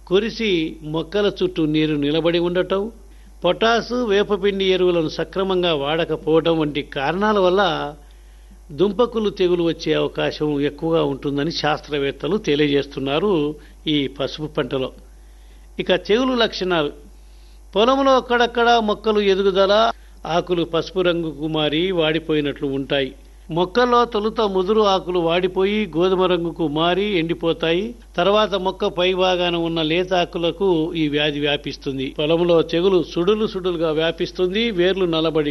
కురిసి మొక్కల చుట్టూ నీరు నిలబడి ఉండటం పొటాసు వేపపిండి ఎరువులను సక్రమంగా వాడకపోవడం వంటి కారణాల వల్ల దుంపకులు తెగులు వచ్చే అవకాశం ఎక్కువగా ఉంటుందని శాస్త్రవేత్తలు తెలియజేస్తున్నారు ఈ పసుపు పంటలో ఇక తెగులు లక్షణాలు పొలంలో అక్కడక్కడ మొక్కలు ఎదుగుదల ఆకులు పసుపు రంగుకు మారి వాడిపోయినట్లు ఉంటాయి మొక్కల్లో తొలుత ముదురు ఆకులు వాడిపోయి గోధుమ రంగుకు మారి ఎండిపోతాయి తర్వాత మొక్క పై భాగాన ఉన్న లేత ఆకులకు ఈ వ్యాధి వ్యాపిస్తుంది పొలంలో తెగులు సుడులు సుడులుగా వ్యాపిస్తుంది వేర్లు నలబడి